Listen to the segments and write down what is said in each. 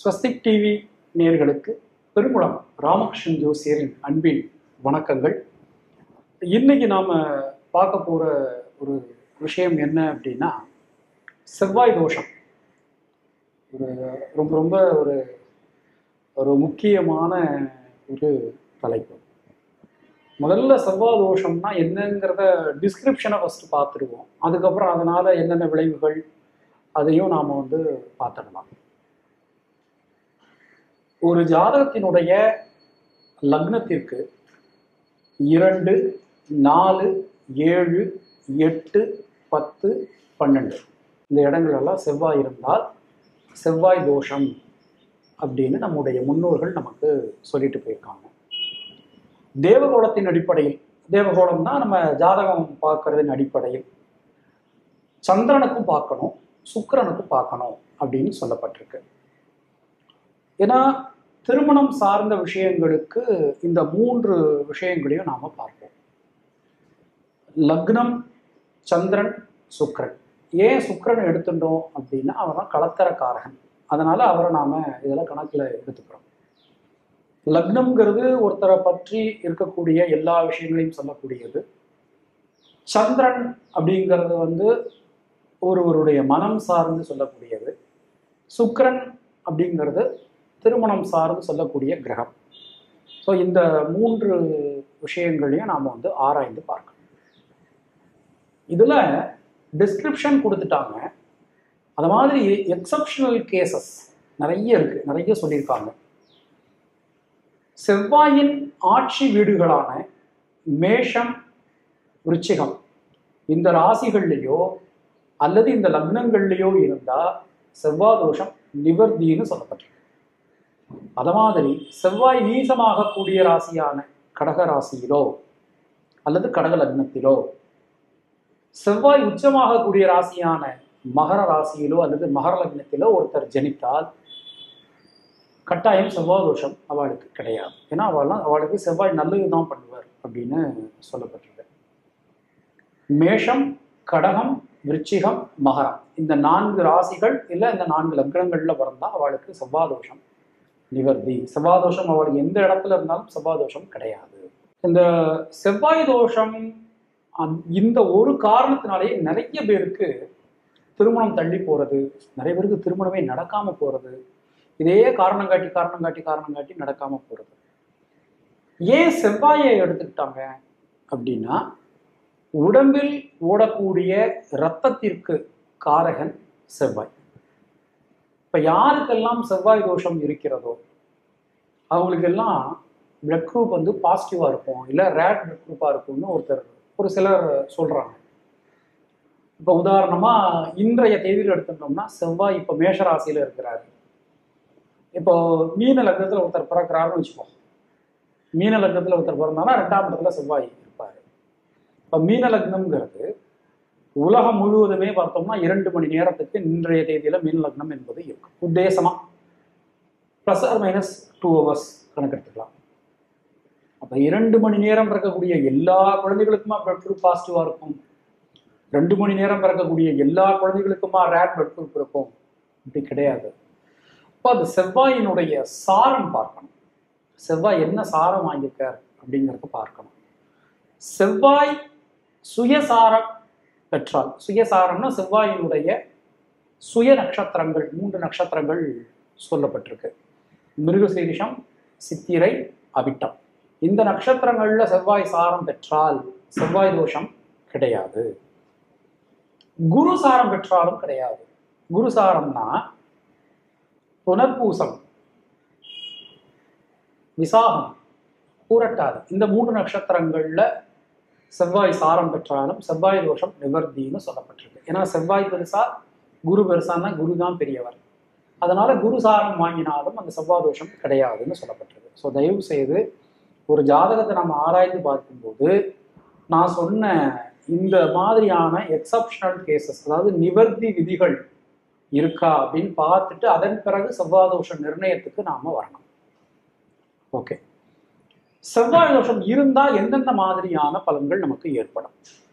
Swastik TV நேயர்களுக்கு பெருங்குளம் ராமகிருஷ்ணன் ஜோசியரின் அன்பின் வணக்கங்கள் இன்னைக்கு நாம பார்க்க போற ஒரு விஷயம் என்ன அப்படின்னா செவ்வாய் தோஷம் ஒரு ரொம்ப ரொம்ப ஒரு ஒரு முக்கியமான ஒரு தலைப்பு முதல்ல செவ்வாய் தோஷம்னா என்னங்கிறத டிஸ்கிரிப்ஷனை ஃபஸ்ட்டு பார்த்துருவோம் அதுக்கப்புறம் அதனால என்னென்ன விளைவுகள் அதையும் நாம் வந்து பார்த்துடலாம் ஒரு ஜாதகத்தினுடைய லக்னத்திற்கு இரண்டு நாலு ஏழு எட்டு பத்து பன்னெண்டு இந்த இடங்களெல்லாம் செவ்வாய் இருந்தால் செவ்வாய் தோஷம் அப்படின்னு நம்முடைய முன்னோர்கள் நமக்கு சொல்லிட்டு போயிருக்காங்க தேவகோளத்தின் அடிப்படையில் தேவகோளம்னா நம்ம ஜாதகம் பார்க்கறதின் அடிப்படையில் சந்திரனுக்கும் பார்க்கணும் சுக்கிரனுக்கும் பார்க்கணும் அப்படின்னு சொல்லப்பட்டிருக்கு ஏன்னா திருமணம் சார்ந்த விஷயங்களுக்கு இந்த மூன்று விஷயங்களையும் நாம பார்ப்போம் லக்னம் சந்திரன் சுக்கிரன் ஏன் சுக்கிரன் எடுத்துட்டோம் அப்படின்னா அவர் தான் கலத்தரக்காரகன் அதனால அவரை நாம இதெல்லாம் கணக்குல எடுத்துக்கிறோம் லக்னம்ங்கிறது ஒருத்தரை பற்றி இருக்கக்கூடிய எல்லா விஷயங்களையும் சொல்லக்கூடியது சந்திரன் அப்படிங்கிறது வந்து ஒருவருடைய மனம் சார்ந்து சொல்லக்கூடியது சுக்கிரன் அப்படிங்கிறது திருமணம் சார்ந்து சொல்லக்கூடிய கிரகம் ஸோ இந்த மூன்று விஷயங்களையும் நாம் வந்து ஆராய்ந்து பார்க்கணும் இதில் டிஸ்கிரிப்ஷன் கொடுத்துட்டாங்க அது மாதிரி எக்ஸப்ஷனல் கேசஸ் நிறைய இருக்கு நிறைய சொல்லியிருக்காங்க செவ்வாயின் ஆட்சி வீடுகளான மேஷம் விருச்சிகம் இந்த ராசிகள்லையோ அல்லது இந்த லக்னங்கள்லையோ இருந்தா செவ்வாய் தோஷம் நிவர்த்தின்னு சொல்லப்பட்டிருக்கு அத மாதிரி செவ்வாய் நீசமாகக்கூடிய ராசியான கடக ராசியிலோ அல்லது கடக லக்னத்திலோ செவ்வாய் உச்சமாகக்கூடிய ராசியான மகர ராசியிலோ அல்லது மகர லக்னத்திலோ ஒருத்தர் ஜனித்தால் கட்டாயம் செவ்வாய் தோஷம் அவளுக்கு கிடையாது ஏன்னா அவள்லாம் அவளுக்கு செவ்வாய் நல்லது தான் பண்ணுவார் அப்படின்னு சொல்லப்பட்டிருக்கு மேஷம் கடகம் விருச்சிகம் மகரம் இந்த நான்கு ராசிகள் இல்லை இந்த நான்கு லக்னங்கள்ல பிறந்தா அவளுக்கு செவ்வாய் தோஷம் நிவர்த்தி செவ்வாய் தோஷம் அவளுக்கு எந்த இடத்துல இருந்தாலும் செவ்வாய் தோஷம் கிடையாது இந்த செவ்வாய் தோஷம் அந்த- இந்த ஒரு காரணத்தினாலேயே நிறைய பேருக்கு திருமணம் தள்ளி போறது நிறைய பேருக்கு திருமணமே நடக்காம போறது இதே காரணம் காட்டி காரணம் காட்டி காரணம் காட்டி நடக்காம போறது ஏன் செவ்வாயை எடுத்துக்கிட்டாங்க அப்படின்னா உடம்பில் ஓடக்கூடிய இரத்தத்திற்கு காரகன் செவ்வாய் இப்ப யாருக்கெல்லாம் செவ்வாய் தோஷம் இருக்கிறதோ அவங்களுக்கெல்லாம் பிளட் குரூப் வந்து பாசிட்டிவா இருக்கும் இல்ல ரேட் பிளட் குரூப்பா இருக்கும்னு ஒருத்தர் ஒரு சிலர் சொல்றாங்க இப்ப உதாரணமா இன்றைய தேதியில் எடுத்துட்டோம்னா செவ்வாய் இப்ப மேஷ ராசியில இருக்கிறாரு இப்போ மீன லக்னத்துல ஒருத்தர் பிறக்கிறாருன்னு வச்சுப்போம் மீன லக்னத்துல ஒருத்தர் பிறந்தானா ரெண்டாம் இடத்துல செவ்வாய் இருப்பாரு இப்ப மீன லக்னம்ங்கிறது உலகம் முழுவதுமே பார்த்தோம்னா இரண்டு மணி நேரத்துக்கு இன்றைய தேதியில மீன லக்னம் என்பது இருக்கும் உத்தேசமா plus or minus two hours கணக்கெடுத்துக்கலாம் அப்ப இரண்டு மணி நேரம் பிறக்கக்கூடிய எல்லா குழந்தைகளுக்குமா பிளட் குரூப் பாசிட்டிவா இருக்கும் ரெண்டு மணி நேரம் பிறக்கக்கூடிய எல்லா குழந்தைகளுக்குமா ரேட் பிளட் குரூப் இருக்கும் இப்படி கிடையாது அப்போ அது செவ்வாயினுடைய சாரம் பார்க்கணும் செவ்வாய் என்ன சாரம் வாங்கியிருக்கார் அப்படிங்கிறத பார்க்கணும் செவ்வாய் சுயசாரம் பெற்றால் சுயசாரம்னா செவ்வாயினுடைய சுய நட்சத்திரங்கள் மூன்று நட்சத்திரங்கள் சொல்லப்பட்டிருக்கு மிருகசீரிஷம் சித்திரை அவிட்டம் இந்த நட்சத்திரங்கள்ல செவ்வாய் சாரம் பெற்றால் செவ்வாய் தோஷம் கிடையாது குரு சாரம் பெற்றாலும் கிடையாது குரு சாரம்னா புனர்பூசம் விசாகம் பூரட்டாது இந்த மூன்று நட்சத்திரங்கள்ல செவ்வாய் சாரம் பெற்றாலும் செவ்வாய் தோஷம் நிவர்த்தின்னு சொல்லப்பட்டிருக்கு ஏன்னா செவ்வாய் பெருசா குரு பெருசான்னா குரு தான் பெரியவர் அதனால குரு சாரம் வாங்கினாலும் அந்த செவ்வாய் தோஷம் கிடையாதுன்னு சொல்லப்பட்டிருக்கு ஸோ தயவு செய்து ஒரு ஜாதகத்தை நம்ம ஆராய்ந்து பார்க்கும்போது நான் சொன்ன இந்த மாதிரியான எக்ஸப்ஷனல் கேசஸ் அதாவது நிவர்த்தி விதிகள் இருக்கா அப்படின்னு பார்த்துட்டு அதன் பிறகு செவ்வாய் தோஷ நிர்ணயத்துக்கு நாம வரணும் ஓகே செவ்வாய் தோஷம் இருந்தா எந்தெந்த மாதிரியான பலன்கள் நமக்கு ஏற்படும்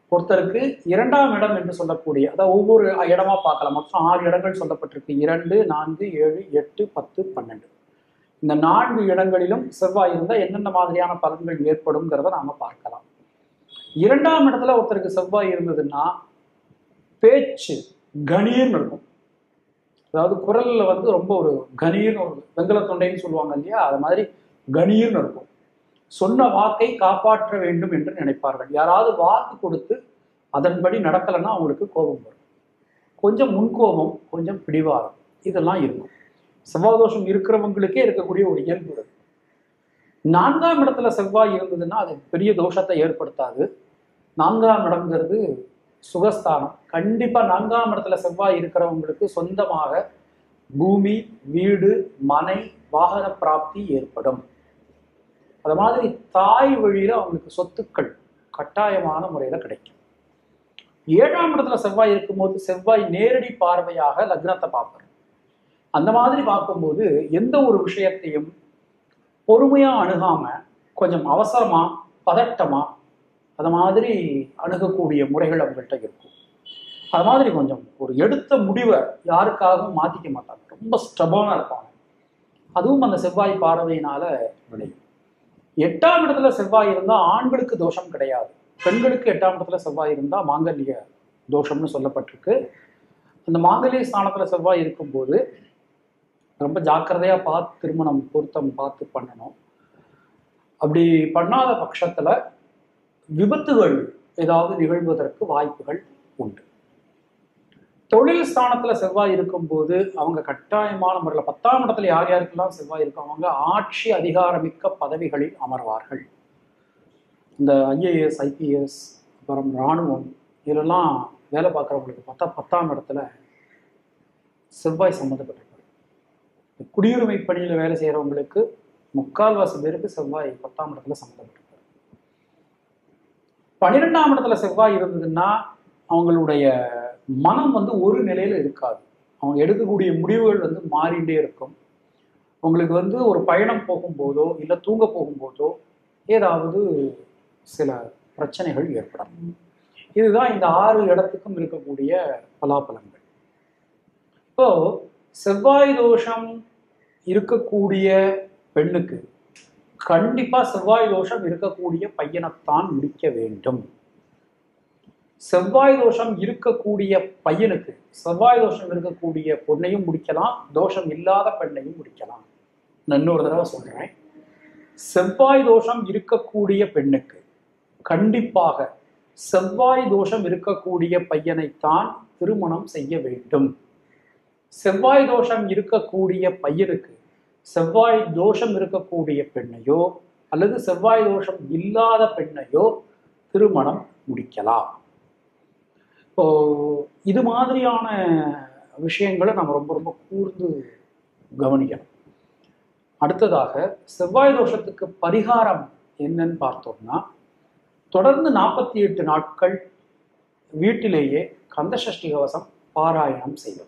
ஒருத்தருக்கு இரண்டாம் இடம் என்று சொல்லக்கூடிய அதாவது ஒவ்வொரு இடமா பார்க்கலாம் மொத்தம் ஆறு இடங்கள் சொல்லப்பட்டிருக்கு இரண்டு நான்கு ஏழு எட்டு பத்து பன்னெண்டு இந்த நான்கு இடங்களிலும் செவ்வாய் இருந்தால் என்னென்ன மாதிரியான பலன்கள் ஏற்படும்ங்கிறத நாம பார்க்கலாம் இரண்டாம் இடத்துல ஒருத்தருக்கு செவ்வாய் இருந்ததுன்னா பேச்சு கணீர்னு இருக்கும் அதாவது குரல்ல வந்து ரொம்ப ஒரு கணீர்னு ஒரு வெங்கல தொண்டைன்னு சொல்லுவாங்க இல்லையா அது மாதிரி கணீர்னு இருக்கும் சொன்ன வாக்கை காப்பாற்ற வேண்டும் என்று நினைப்பார்கள் யாராவது வாக்கு கொடுத்து அதன்படி நடக்கலைன்னா அவங்களுக்கு கோபம் வரும் கொஞ்சம் முன்கோபம் கொஞ்சம் பிடிவாதம் இதெல்லாம் இருக்கும் செவ்வாதோஷம் இருக்கிறவங்களுக்கே இருக்கக்கூடிய ஒரு இயல்பு அது நான்காம் இடத்துல செவ்வாய் இருந்ததுன்னா அது பெரிய தோஷத்தை ஏற்படுத்தாது நான்காம் இடம்ங்கிறது சுகஸ்தானம் கண்டிப்பா நான்காம் இடத்துல செவ்வாய் இருக்கிறவங்களுக்கு சொந்தமாக பூமி வீடு மனை வாகன பிராப்தி ஏற்படும் அது மாதிரி தாய் வழியில அவங்களுக்கு சொத்துக்கள் கட்டாயமான முறையில கிடைக்கும் ஏழாம் இடத்துல செவ்வாய் இருக்கும்போது செவ்வாய் நேரடி பார்வையாக லக்னத்தை பார்ப்பார் அந்த மாதிரி பார்க்கும்போது எந்த ஒரு விஷயத்தையும் பொறுமையா அணுகாம கொஞ்சம் அவசரமா பதட்டமா அது மாதிரி அணுகக்கூடிய முறைகள் அவங்கள்ட்ட இருக்கும் அது மாதிரி கொஞ்சம் ஒரு எடுத்த முடிவை யாருக்காகவும் மாத்திக்க மாட்டாங்க ரொம்ப ஸ்டபோனா இருப்பாங்க அதுவும் அந்த செவ்வாய் பார்வையினால விளையும் எட்டாம் இடத்துல செவ்வாய் இருந்தா ஆண்களுக்கு தோஷம் கிடையாது பெண்களுக்கு எட்டாம் இடத்துல செவ்வாய் இருந்தா மாங்கல்ய தோஷம்னு சொல்லப்பட்டிருக்கு அந்த மாங்கல்ய ஸ்தானத்துல செவ்வாய் இருக்கும்போது ரொம்ப ஜாக்கிரதையா பார்த்து திருமணம் பொருத்தம் பார்த்து பண்ணணும் அப்படி பண்ணாத பட்சத்துல விபத்துகள் ஏதாவது நிகழ்வதற்கு வாய்ப்புகள் உண்டு தொழில் ஸ்தானத்துல செவ்வாய் இருக்கும்போது அவங்க கட்டாயமான முறையில் பத்தாம் இடத்துல யார் யாருக்கெல்லாம் செவ்வாய் இருக்கோ அவங்க ஆட்சி அதிகாரமிக்க பதவிகளில் அமர்வார்கள் இந்த ஐஏஎஸ் ஐபிஎஸ் அப்புறம் இராணுவம் இதெல்லாம் வேலை பார்க்குறவங்களுக்கு பார்த்தா பத்தாம் இடத்துல செவ்வாய் சம்மந்தப்பட்டிருப்பாரு குடியுரிமை பணியில் வேலை செய்கிறவங்களுக்கு முக்கால்வாசி பேருக்கு செவ்வாய் பத்தாம் இடத்துல சம்மந்தப்பட்டிருப்பாரு பன்னிரெண்டாம் இடத்துல செவ்வாய் இருந்ததுன்னா அவங்களுடைய மனம் வந்து ஒரு நிலையில இருக்காது அவங்க எடுக்கக்கூடிய முடிவுகள் வந்து மாறிண்டே இருக்கும் உங்களுக்கு வந்து ஒரு பயணம் போகும்போதோ இல்லை தூங்க போகும்போதோ ஏதாவது சில பிரச்சனைகள் ஏற்படும் இதுதான் இந்த ஆறு இடத்துக்கும் இருக்கக்கூடிய பலாபலங்கள் இப்போ செவ்வாய் தோஷம் இருக்கக்கூடிய பெண்ணுக்கு கண்டிப்பா செவ்வாய் தோஷம் இருக்கக்கூடிய பையனைத்தான் முடிக்க வேண்டும் செவ்வாய் தோஷம் இருக்கக்கூடிய பையனுக்கு செவ்வாய் தோஷம் இருக்கக்கூடிய பொண்ணையும் முடிக்கலாம் தோஷம் இல்லாத பெண்ணையும் முடிக்கலாம் நான் இன்னொரு தடவை சொல்றேன் செவ்வாய் தோஷம் இருக்கக்கூடிய பெண்ணுக்கு கண்டிப்பாக செவ்வாய் தோஷம் இருக்கக்கூடிய பையனைத்தான் திருமணம் செய்ய வேண்டும் செவ்வாய் தோஷம் இருக்கக்கூடிய பையனுக்கு செவ்வாய் தோஷம் இருக்கக்கூடிய பெண்ணையோ அல்லது செவ்வாய் தோஷம் இல்லாத பெண்ணையோ திருமணம் முடிக்கலாம் இப்போ இது மாதிரியான விஷயங்களை நம்ம ரொம்ப ரொம்ப கூர்ந்து கவனிக்கணும் அடுத்ததாக செவ்வாய் தோஷத்துக்கு பரிகாரம் என்னன்னு பார்த்தோம்னா தொடர்ந்து நாற்பத்தி எட்டு நாட்கள் வீட்டிலேயே கந்தசஷ்டி கவசம் பாராயணம் செய்வது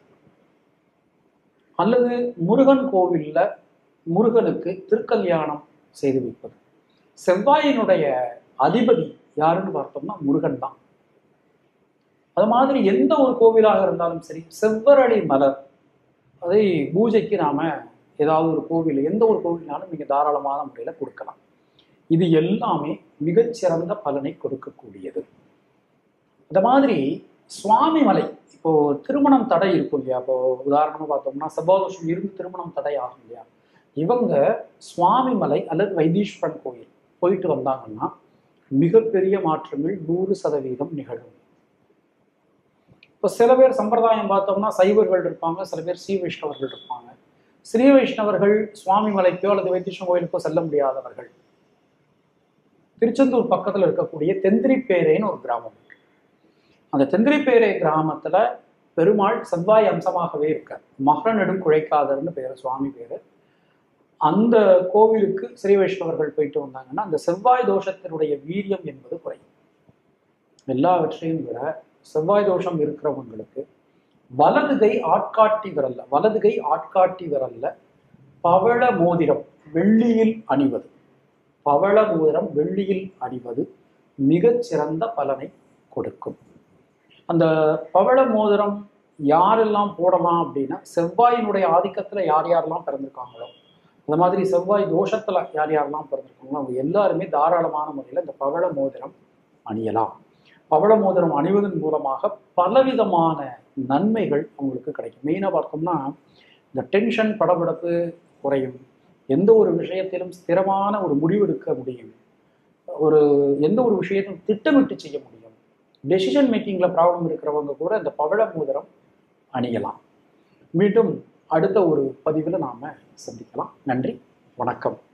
அல்லது முருகன் கோவில்ல முருகனுக்கு திருக்கல்யாணம் செய்து வைப்பது செவ்வாயினுடைய அதிபதி யாருன்னு பார்த்தோம்னா முருகன் தான் அது மாதிரி எந்த ஒரு கோவிலாக இருந்தாலும் சரி செவ்வரளி மலர் அதை பூஜைக்கு நாம ஏதாவது ஒரு கோவில் எந்த ஒரு கோவில்னாலும் நீங்க தாராளமான முறையில கொடுக்கலாம் இது எல்லாமே மிகச்சிறந்த பலனை கொடுக்கக்கூடியது இந்த மாதிரி சுவாமி மலை இப்போ திருமணம் தடை இருக்கும் இல்லையா இப்போ உதாரணமா பார்த்தோம்னா செவ்வாதோஷம் இருந்து திருமணம் தடை ஆகும் இல்லையா இவங்க சுவாமி மலை அல்லது வைத்தீஸ்வரன் கோயில் போயிட்டு வந்தாங்கன்னா மிகப்பெரிய மாற்றங்கள் நூறு சதவீதம் நிகழும் இப்போ சில பேர் சம்பிரதாயம் பார்த்தோம்னா சைவர்கள் இருப்பாங்க சில பேர் ஸ்ரீ வைஷ்ணவர்கள் இருப்பாங்க ஸ்ரீ வைஷ்ணவர்கள் சுவாமி மலைக்கோ அல்லது வைத்தீஸ்வரன் கோயிலுக்கோ செல்ல முடியாதவர்கள் திருச்செந்தூர் பக்கத்துல இருக்கக்கூடிய தெந்திரிப்பேரைன்னு ஒரு கிராமம் இருக்கு அந்த தெந்திரிப்பேரை கிராமத்துல பெருமாள் செவ்வாய் அம்சமாகவே இருக்கார் மகர நெடும் குழைக்காதர்னு பேரு சுவாமி பேரு அந்த கோவிலுக்கு ஸ்ரீ வைஷ்ணவர்கள் போயிட்டு வந்தாங்கன்னா அந்த செவ்வாய் தோஷத்தினுடைய வீரியம் என்பது குறையும் எல்லாவற்றையும் விட செவ்வாய் தோஷம் இருக்கிறவங்களுக்கு வலது கை ஆட்காட்டி விரல்ல வலது கை ஆட்காட்டி விரல்ல பவள மோதிரம் வெள்ளியில் அணிவது பவள மோதிரம் வெள்ளியில் அணிவது மிகச் சிறந்த பலனை கொடுக்கும் அந்த பவள மோதிரம் யாரெல்லாம் போடலாம் அப்படின்னா செவ்வாயினுடைய ஆதிக்கத்தில் யார் யாரெல்லாம் பிறந்திருக்காங்களோ அந்த மாதிரி செவ்வாய் தோஷத்தில் யார் யாரெல்லாம் பிறந்திருக்காங்களோ அவங்க எல்லாருமே தாராளமான முறையில் இந்த பவள மோதிரம் அணியலாம் பவள மோதிரம் அணிவதன் மூலமாக பலவிதமான நன்மைகள் அவங்களுக்கு கிடைக்கும் மெயினாக பார்த்தோம்னா இந்த டென்ஷன் படபடப்பு குறையும் எந்த ஒரு விஷயத்திலும் ஸ்திரமான ஒரு முடிவெடுக்க முடியும் ஒரு எந்த ஒரு விஷயத்தையும் திட்டமிட்டு செய்ய முடியும் டெசிஷன் மேக்கிங்கில் ப்ராப்ளம் இருக்கிறவங்க கூட இந்த பவள மோதிரம் அணியலாம் மீண்டும் அடுத்த ஒரு பதிவில் நாம் சந்திக்கலாம் நன்றி வணக்கம்